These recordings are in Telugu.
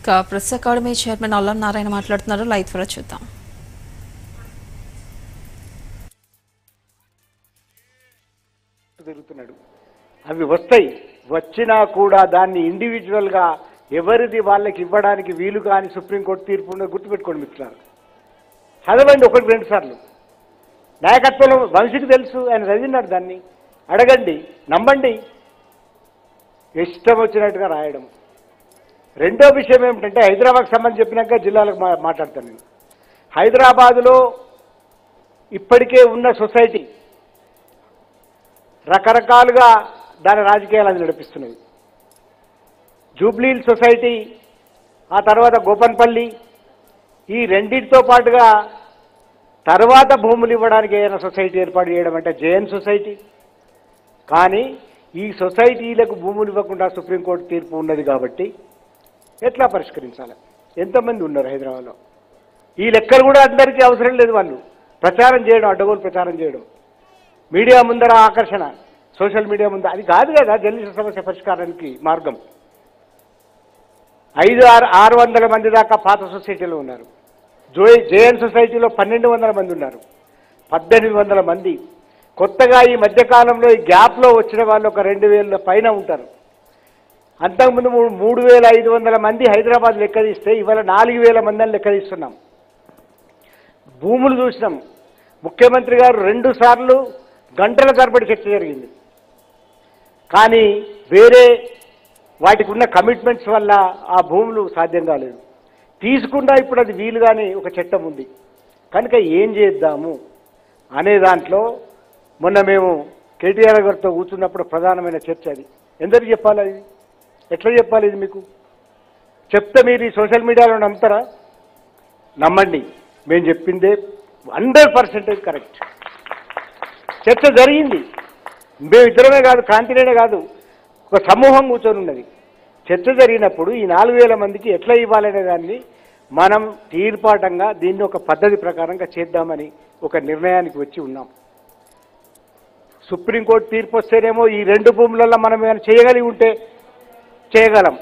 ఇక ప్రెస్ అకాడమీ చైర్మన్ అల్లం నారాయణ మాట్లాడుతున్నారు లైవ్ ద్వారా చూద్దాం తిరుగుతున్నాడు అవి వస్తాయి వచ్చినా కూడా దాన్ని ఇండివిజువల్గా ఎవరిది వాళ్ళకి ఇవ్వడానికి వీలు కాని సుప్రీంకోర్టు తీర్పు ఉన్నది గుర్తుపెట్టుకోండి మిత్రులారు చదవండి ఒకటి రెండు సార్లు నాయకత్వంలో వంశీకి తెలుసు ఆయన చదివినాడు దాన్ని అడగండి నమ్మండి ఇష్టం వచ్చినట్టుగా రాయడం రెండో విషయం ఏమిటంటే హైదరాబాద్కి సంబంధించి చెప్పినాక జిల్లాలకు మా మాట్లాడతాను నేను హైదరాబాదులో ఇప్పటికే ఉన్న సొసైటీ రకరకాలుగా దాని రాజకీయాలు అది నడిపిస్తున్నది జూబ్లీల్ సొసైటీ ఆ తర్వాత గోపన్పల్లి ఈ రెండింటితో పాటుగా తర్వాత భూములు ఇవ్వడానికి ఏదైనా సొసైటీ ఏర్పాటు చేయడం అంటే జేఎన్ సొసైటీ కానీ ఈ సొసైటీలకు భూములు ఇవ్వకుండా సుప్రీంకోర్టు తీర్పు ఉన్నది కాబట్టి ఎట్లా పరిష్కరించాలి ఎంతమంది ఉన్నారు హైదరాబాద్లో ఈ లెక్కలు కూడా అందరికీ అవసరం లేదు వాళ్ళు ప్రచారం చేయడం అడ్డగోలు ప్రచారం చేయడం మీడియా ముందర ఆకర్షణ సోషల్ మీడియా ముందర అది కాదు కదా జర్నలిస్ట్ సమస్య పరిష్కారానికి మార్గం ఐదు ఆరు ఆరు వందల మంది దాకా పాత సొసైటీలో ఉన్నారు జో జేఎన్ సొసైటీలో పన్నెండు వందల మంది ఉన్నారు పద్దెనిమిది వందల మంది కొత్తగా ఈ మధ్యకాలంలో ఈ గ్యాప్లో వచ్చిన వాళ్ళు ఒక రెండు వేల పైన ఉంటారు అంతకుముందు మూ- మూడు వేల ఐదు వందల మంది హైదరాబాద్ లెక్క తీస్తే ఇవాళ నాలుగు వేల మందిని లెక్క తీస్తున్నాం భూములు చూసినాం ముఖ్యమంత్రి గారు రెండు సార్లు గంటల తరబడి చర్చ జరిగింది కానీ వేరే వాటికి ఉన్న కమిట్మెంట్స్ వల్ల ఆ భూములు సాధ్యం కాలేదు తీసుకున్నా ఇప్పుడు అది వీలుగానే ఒక చట్టం ఉంది కనుక ఏం చేద్దాము అనే దాంట్లో మొన్న మేము కేటీఆర్ గారితో కూర్చున్నప్పుడు ప్రధానమైన చర్చ అది ఎందరికి చెప్పాలి అది ఎట్లా చెప్పాలి ఇది మీకు చెప్తే మీరు ఈ సోషల్ మీడియాలో నమ్ముతారా నమ్మండి మేము చెప్పిందే హండ్రెడ్ పర్సెంటేజ్ కరెక్ట్ చర్చ జరిగింది మేము ఇద్దరమే కాదు కాంతినేనే కాదు ఒక సమూహం కూర్చొని ఉన్నది చర్చ జరిగినప్పుడు ఈ నాలుగు వేల మందికి ఎట్లా ఇవ్వాలనే దాన్ని మనం తీర్పాటంగా దీన్ని ఒక పద్ధతి ప్రకారంగా చేద్దామని ఒక నిర్ణయానికి వచ్చి ఉన్నాం సుప్రీంకోర్టు తీర్పు వస్తేనేమో ఈ రెండు భూములలో మనం ఏమైనా చేయగలిగి ఉంటే చేయగలం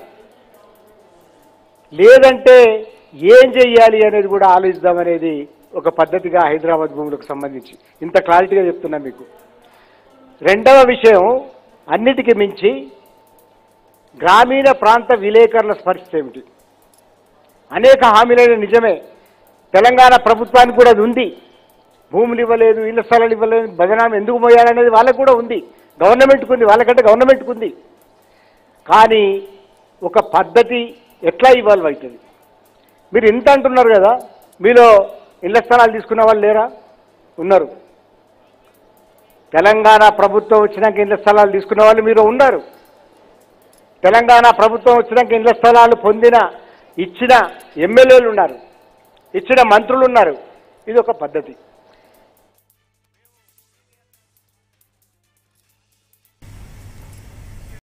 లేదంటే ఏం చెయ్యాలి అనేది కూడా ఆలోచిద్దామనేది ఒక పద్ధతిగా హైదరాబాద్ భూములకు సంబంధించి ఇంత క్లారిటీగా చెప్తున్నా మీకు రెండవ విషయం అన్నిటికీ మించి గ్రామీణ ప్రాంత విలేకరుల పరిస్థితి ఏమిటి అనేక హామీలైన నిజమే తెలంగాణ ప్రభుత్వానికి కూడా అది ఉంది భూములు ఇవ్వలేదు ఇళ్ల స్థలాలు ఇవ్వలేదు బదనాం ఎందుకు మోయాలనేది వాళ్ళకు కూడా ఉంది గవర్నమెంట్కి ఉంది వాళ్ళకంటే గవర్నమెంట్కి ఉంది కానీ ఒక పద్ధతి ఎట్లా ఇవాల్వ్ అవుతుంది మీరు ఇంత అంటున్నారు కదా మీలో ఇళ్ల స్థలాలు తీసుకున్న వాళ్ళు లేరా ఉన్నారు తెలంగాణ ప్రభుత్వం వచ్చినాక ఇళ్ల స్థలాలు తీసుకున్న వాళ్ళు మీరు ఉన్నారు తెలంగాణ ప్రభుత్వం వచ్చినాక ఇళ్ల స్థలాలు పొందిన ఇచ్చిన ఎమ్మెల్యేలు ఉన్నారు ఇచ్చిన మంత్రులు ఉన్నారు ఇది ఒక పద్ధతి